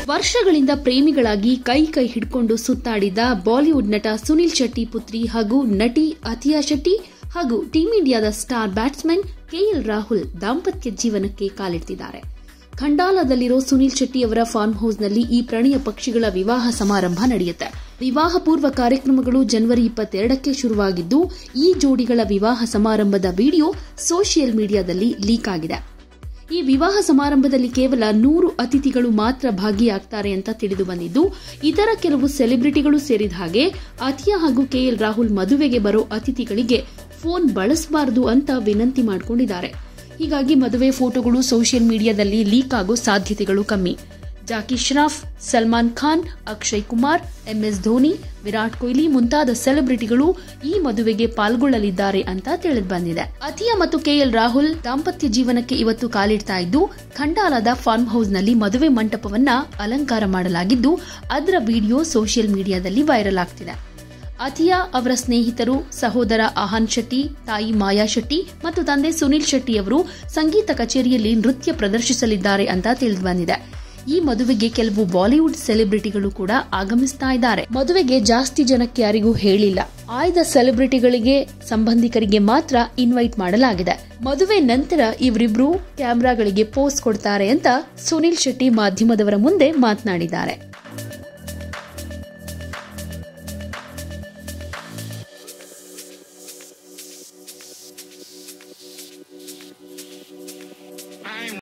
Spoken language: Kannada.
ವರ್ಷಗಳಿಂದ ಪ್ರೇಮಿಗಳಾಗಿ ಕೈ ಕೈ ಹಿಡ್ಕೊಂಡು ಸುತ್ತಾಡಿದ್ದ ಬಾಲಿವುಡ್ ನಟ ಸುನಿಲ್ ಶೆಟ್ಟಿ ಪುತ್ರಿ ಹಾಗೂ ನಟಿ ಅತಿಯಾ ಶೆಟ್ಟಿ ಹಾಗೂ ಟೀಂ ಇಂಡಿಯಾದ ಸ್ಟಾರ್ ಬ್ಯಾಟ್ಸ್ಮನ್ ಕೆಎಲ್ ರಾಹುಲ್ ದಾಂಪತ್ಯ ಜೀವನಕ್ಕೆ ಕಾಲಿಡ್ತಿದ್ದಾರೆ ಖಂಡಾಲದಲ್ಲಿರೋ ಸುನಿಲ್ ಶೆಟ್ಟಿ ಅವರ ಫಾರ್ಮ್ ಹೌಸ್ನಲ್ಲಿ ಈ ಪ್ರಣಯ ಪಕ್ಷಿಗಳ ವಿವಾಹ ಸಮಾರಂಭ ನಡೆಯುತ್ತೆ ವಿವಾಹ ಪೂರ್ವ ಕಾರ್ಯಕ್ರಮಗಳು ಜನವರಿ ಇಪ್ಪತ್ತೆರಡಕ್ಕೆ ಶುರುವಾಗಿದ್ದು ಈ ಜೋಡಿಗಳ ವಿವಾಹ ಸಮಾರಂಭದ ವಿಡಿಯೋ ಸೋಷಿಯಲ್ ಮೀಡಿಯಾದಲ್ಲಿ ಲೀಕ್ ಆಗಿದೆ ಈ ವಿವಾಹ ಸಮಾರಂಭದಲ್ಲಿ ಕೇವಲ ನೂರು ಅತಿಥಿಗಳು ಮಾತ್ರ ಭಾಗಿಯಾಗ್ತಾರೆ ಅಂತ ತಿಳಿದು ಬಂದಿದ್ದು ಇತರ ಕೆಲವು ಸೆಲೆಬ್ರಿಟಿಗಳು ಸೇರಿದ ಹಾಗೆ ಅತಿಯಾ ಹಾಗೂ ಕೆಎಲ್ ರಾಹುಲ್ ಮದುವೆಗೆ ಬರೋ ಅತಿಥಿಗಳಿಗೆ ಫೋನ್ ಬಳಸಬಾರದು ಅಂತ ವಿನಂತಿ ಮಾಡಿಕೊಂಡಿದ್ದಾರೆ ಹೀಗಾಗಿ ಮದುವೆ ಫೋಟೋಗಳು ಸೋಷಿಯಲ್ ಮೀಡಿಯಾದಲ್ಲಿ ಲೀಕ್ ಆಗೋ ಸಾಧ್ಯತೆಗಳು ಕಮ್ಮಿ ಜಾಕಿ ಶ್ರಾಫ್ ಸಲ್ಮಾನ್ ಖಾನ್ ಅಕ್ಷಯ್ ಕುಮಾರ್ ಎಂಎಸ್ ಧೋನಿ ವಿರಾಟ್ ಕೊಹ್ಲಿ ಮುಂತಾದ ಸೆಲೆಬ್ರಿಟಿಗಳು ಈ ಮದುವೆಗೆ ಪಾಲ್ಗೊಳ್ಳಲಿದ್ದಾರೆ ಅಂತ ತಿಳಿದು ಬಂದಿದೆ ಅತಿಯಾ ಮತ್ತು ಕೆಎಲ್ ರಾಹುಲ್ ದಾಂಪತ್ಯ ಜೀವನಕ್ಕೆ ಇವತ್ತು ಕಾಲಿಡ್ತಾ ಇದ್ದು ಖಂಡಾಲದ ಫಾರ್ಮ್ ಹೌಸ್ನಲ್ಲಿ ಮದುವೆ ಮಂಟಪವನ್ನ ಅಲಂಕಾರ ಮಾಡಲಾಗಿದ್ದು ಅದರ ವಿಡಿಯೋ ಸೋಷಿಯಲ್ ಮೀಡಿಯಾದಲ್ಲಿ ವೈರಲ್ ಆಗ್ತಿದೆ ಅತಿಯಾ ಅವರ ಸ್ನೇಹಿತರು ಸಹೋದರ ಆಹಾನ್ ಶೆಟ್ಟಿ ತಾಯಿ ಮಾಯಾ ಶೆಟ್ಟಿ ಮತ್ತು ತಂದೆ ಸುನಿಲ್ ಶೆಟ್ಟಿ ಅವರು ಸಂಗೀತ ಕಚೇರಿಯಲ್ಲಿ ನೃತ್ಯ ಪ್ರದರ್ಶಿಸಲಿದ್ದಾರೆ ಅಂತ ತಿಳಿದು ಬಂದಿದೆ ಈ ಮದುವೆಗೆ ಕೆಲವು ಬಾಲಿವುಡ್ ಸೆಲೆಬ್ರಿಟಿಗಳು ಕೂಡ ಆಗಮಿಸ್ತಾ ಇದ್ದಾರೆ ಮದುವೆಗೆ ಜಾಸ್ತಿ ಜನಕ್ಕೆ ಯಾರಿಗೂ ಹೇಳಿಲ್ಲ ಆಯ್ದ ಸೆಲೆಬ್ರಿಟಿಗಳಿಗೆ ಸಂಬಂಧಿಕರಿಗೆ ಮಾತ್ರ ಇನ್ವೈಟ್ ಮಾಡಲಾಗಿದೆ ಮದುವೆ ನಂತರ ಇವರಿಬ್ರು ಕ್ಯಾಮೆರಾಗಳಿಗೆ ಪೋಸ್ ಕೊಡ್ತಾರೆ ಅಂತ ಸುನಿಲ್ ಶೆಟ್ಟಿ ಮಾಧ್ಯಮದವರ ಮುಂದೆ ಮಾತನಾಡಿದ್ದಾರೆ